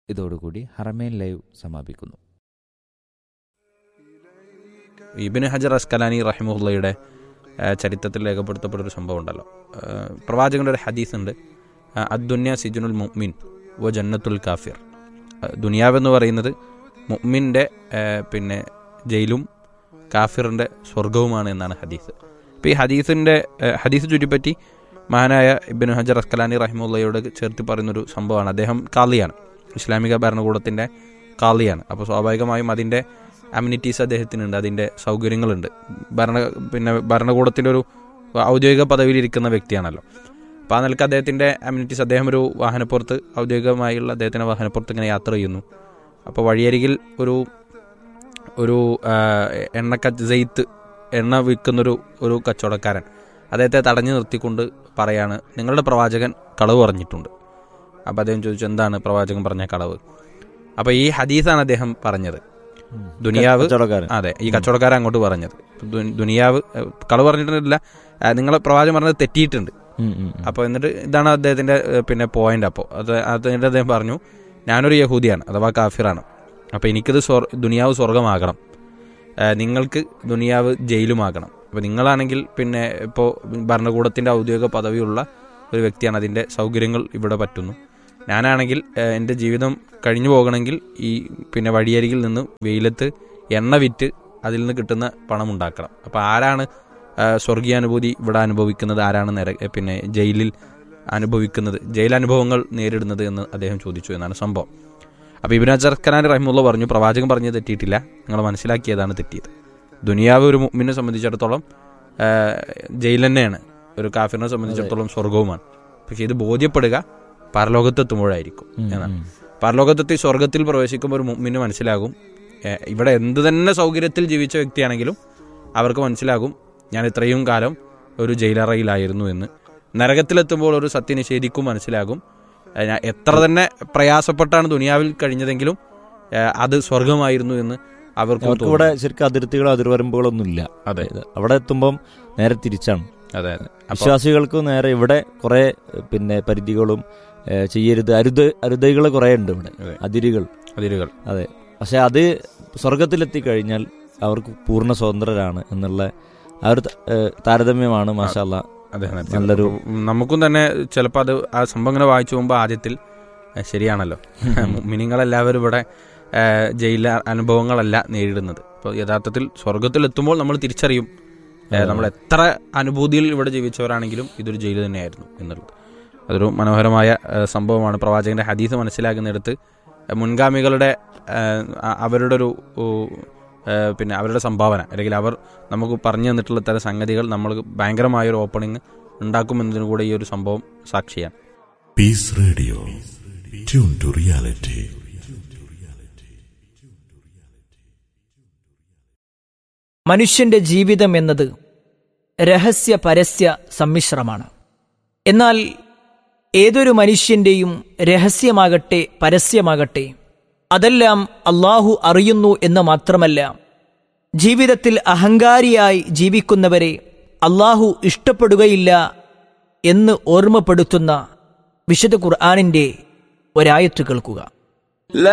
ഇതോടുകൂടി ഹറമേൻ ലൈവ് സമാപിക്കുന്നു ഇബിന് ഹജർ അസ്കലാനി റഹിമുള്ളയുടെ ചരിത്രത്തിൽ രേഖപ്പെടുത്തപ്പെട്ട ഒരു സംഭവം ഉണ്ടല്ലോ ആ, പ്രവാചകന്റെ ഒരു ഹദീസ് ഉണ്ട് ആ, അദ്ദുന്യ സിജുനുൽ മുഅ്മിൻ വ ജന്നത്തുൽ കാഫിർ ആ, ദുനിയാവെന്ന് പറയുന്നത് മുഅ്മിൻ്റെ ആ, പിന്നെ ജയിലും കാഫിറിൻ്റെ സ്വർഗവുമാണ് എന്നാണ് ഹദീസ് അപ്പോൾ ഈ ഹദീസിൻ്റെ ആ, ഹദീസ് ചുറ്റിപ്പറ്റി മഹാനായ ഇബിൻ ഹജർ അസ്കലാനി റഹിമുള്ളയോട് ചേർത്ത് പറയുന്നൊരു സംഭവമാണ് അദ്ദേഹം കാളിയാണ് ഇസ്ലാമിക ഭരണകൂടത്തിൻ്റെ കാളിയാണ് അപ്പോൾ സ്വാഭാവികമായും അതിൻ്റെ അമ്യൂണിറ്റീസ് അദ്ദേഹത്തിനുണ്ട് അതിൻ്റെ സൗകര്യങ്ങളുണ്ട് ഭരണ പിന്നെ ഭരണകൂടത്തിൻ്റെ ഒരു ഔദ്യോഗിക പദവിയിലിരിക്കുന്ന വ്യക്തിയാണല്ലോ അപ്പോൾ ആ നിലക്ക് അദ്ദേഹത്തിൻ്റെ അമ്യൂണിറ്റീസ് അദ്ദേഹം ഒരു വാഹനപ്പുറത്ത് ഔദ്യോഗികമായുള്ള അദ്ദേഹത്തിൻ്റെ വാഹനപ്പുറത്ത് ഇങ്ങനെ യാത്ര ചെയ്യുന്നു അപ്പോൾ വഴിയരികിൽ ഒരു ഒരു എണ്ണക്ക ജെയ്ത്ത് എണ്ണ വിൽക്കുന്നൊരു ഒരു കച്ചവടക്കാരൻ അദ്ദേഹത്തെ തടഞ്ഞു നിർത്തിക്കൊണ്ട് പറയാണ് നിങ്ങളുടെ പ്രവാചകൻ കളവ് പറഞ്ഞിട്ടുണ്ട് അപ്പോൾ അദ്ദേഹം ചോദിച്ചു എന്താണ് പ്രവാചകൻ പറഞ്ഞ കളവ് അപ്പോൾ ഈ ഹദീസാണ് അദ്ദേഹം പറഞ്ഞത് ദുനിയാവ് കച്ചവടക്കാരൻ അതെ ഈ കച്ചവടക്കാരൻ അങ്ങോട്ട് പറഞ്ഞത് ദു- ദുനിയാവ് ഏഹ്, കളവ് പറഞ്ഞിട്ടില്ല ഏഹ്, നിങ്ങളെ പ്രവാചകൻ പറഞ്ഞത് തെറ്റിയിട്ടുണ്ട് ഉം, ഉം, ഉം. അപ്പോൾ എന്നിട്ട് ഇതാണ് അദ്ദേഹത്തിന്റെ ഏഹ്, പിന്നെ പോയിന്റ് അപ്പോൾ അത് അതിന്റെ അദ്ദേഹം പറഞ്ഞു ഞാനൊരു യഹൂദിയാണ് അഥവാ കാഫിറാണ് അപ്പോൾ എനിക്കിത് സ്വർ ദുനിയാവ് സ്വർഗമാകണം ഏഹ്, നിങ്ങൾക്ക് ദുനിയാവ് ജയിലുമാകണം അപ്പോൾ നിങ്ങളാണെങ്കിൽ പിന്നെ ഇപ്പോൾ ഭരണകൂടത്തിന്റെ ഔദ്യോഗിക പദവിയുള്ള ഒരു വ്യക്തിയാണ് അതിന്റെ സൗകര്യങ്ങൾ ഇവിടെ പറ്റുന്നു ഞാനാണെങ്കിൽ ഏഹ്, എൻ്റെ ജീവിതം കഴിഞ്ഞു പോകണമെങ്കിൽ ഈ പിന്നെ വഴിയരികിൽ നിന്ന് വെയിലത്ത് എണ്ണ വിറ്റ് അതിൽ നിന്ന് കിട്ടുന്ന പണം ഉണ്ടാക്കണം അപ്പോൾ ആരാണ് ആ, സ്വർഗീയാനുഭൂതി ഇവിടെ അനുഭവിക്കുന്നത് ആരാണ് നര പിന്നെ ജയിലിൽ അനുഭവിക്കുന്നത് ജയിലനുഭവങ്ങൾ നേരിടുന്നത് എന്ന് അദ്ദേഹം ചോദിച്ചു എന്നാണ് സംഭവം അപ്പോൾ ഇബിൻ അജർഖനാൻ റഹിമുള്ള പറഞ്ഞു പ്രവാചകൻ പറഞ്ഞത് തെറ്റിയിട്ടില്ല നിങ്ങൾ മനസ്സിലാക്കിയതാണ് തെറ്റിയത് ദുനിയാവ് ഒരു മുമ്മിനെ സംബന്ധിച്ചിടത്തോളം ആ, ജയിൽ തന്നെയാണ് ഒരു കാഫിറിനെ സംബന്ധിച്ചിടത്തോളം സ്വർഗവുമാണ് പക്ഷേ ഇത് ബോധ്യപ്പെടുക പരലോകത്തെത്തുമ്പോഴായിരിക്കും ഉം, എന്നാണ് ഉം. പരലോകത്തെത്തി സ്വർഗത്തിൽ പ്രവേശിക്കുമ്പോൾ ഒരു മുമ്മിന് മനസ്സിലാകും ഏ, ഇവിടെ എന്ത് തന്നെ സൗകര്യത്തിൽ ജീവിച്ച വ്യക്തിയാണെങ്കിലും അവർക്ക് മനസ്സിലാകും ഞാൻ ഇത്രയും കാലം ഒരു ജയിലറയിലായിരുന്നു എന്ന് നരകത്തിലെത്തുമ്പോൾ ഒരു സത്യനിഷേധിക്കും മനസ്സിലാകും ഏ, ഞാൻ എത്ര തന്നെ പ്രയാസപ്പെട്ടാണ് ദുനിയാവിൽ കഴിഞ്ഞതെങ്കിലും ഏ, അത് സ്വർഗമായിരുന്നു എന്ന് അവർക്ക് അവർക്ക് ഇവിടെ ശരിക്കും അതിർത്തികളോ അതിർവരമ്പുകളൊന്നും ഇല്ല അതെ ഇത് അവിടെ എത്തുമ്പം നേരെ തിരിച്ചാണ് അതെ അതെ അപ്പൊ വിശ്വാസികൾക്ക് നേരെ ഇവിടെ കുറെ പിന്നെ പരിധികളും ഏ, ചെയ്യരുത് അരുത് അരുതകൾ കുറെ ഉണ്ട് ഇവിടെ അതെ. അതിരുകൾ അതിരുകൾ അതെ പക്ഷെ അത് സ്വർഗത്തിലെത്തി കഴിഞ്ഞാൽ അവർക്ക് പൂർണ്ണ സ്വതന്ത്രരാണ് എന്നുള്ള ആ ഒരു ത- ഏ, താരതമ്യമാണ് മാഷാല്ല അതെ അതെ. നല്ലൊരു നമുക്കും തന്നെ ചിലപ്പോൾ അത് ആ സംഭവം ഇങ്ങനെ വായിച്ചു പോകുമ്പോൾ ആദ്യത്തിൽ ഏ, ശരിയാണല്ലോ മിനിങ്ങളെല്ലാവരും ഇവിടെ ഏ, ജയില അനുഭവങ്ങളല്ല നേരിടുന്നത് അപ്പോൾ യഥാർത്ഥത്തിൽ സ്വർഗത്തിലെത്തുമ്പോൾ നമ്മൾ തിരിച്ചറിയും ഏ, നമ്മൾ എത്ര അനുഭൂതിയിൽ ഇവിടെ ജീവിച്ചവരാണെങ്കിലും ഇതൊരു ജയിൽ തന്നെയായിരുന്നു എന്നുള്ളത് അതൊരു മനോഹരമായ ഏ, സംഭവമാണ് പ്രവാചകന്റെ ഹദീസ് മനസ്സിലാക്കുന്നിടത്ത് ഏ, മുൻഗാമികളുടെ ഏ, അ- അവരുടെ ഒരു ഉ, ഏ, പിന്നെ അവരുടെ സംഭാവന അല്ലെങ്കിൽ അവർ നമുക്ക് പറഞ്ഞു തന്നിട്ടുള്ള തരം സംഗതികൾ നമ്മൾ ഭയങ്കരമായ ഒരു ഓപ്പണിംഗ് ഉണ്ടാക്കുമെന്നതിന് കൂടെ ഈ ഒരു സംഭവം സാക്ഷിയാണ് Peace Radio. Tune to reality. മനുഷ്യന്റെ ജീവിതം എന്നത് രഹസ്യ പരസ്യ സമ്മിശ്രമാണ് എന്നാൽ ഏതൊരു മനുഷ്യന്റെയും രഹസ്യമാകട്ടെ പരസ്യമാകട്ടെ അതെല്ലാം അള്ളാഹു അറിയുന്നു എന്ന് മാത്രമല്ല ജീവിതത്തിൽ അഹങ്കാരിയായി ജീവിക്കുന്നവരെ അള്ളാഹു ഇഷ്ടപ്പെടുകയില്ല എന്ന് ഓർമ്മപ്പെടുത്തുന്ന വിശുദ്ധ ഖുർആാനിന്റെ ഒരായത്ത് കേൾക്കുക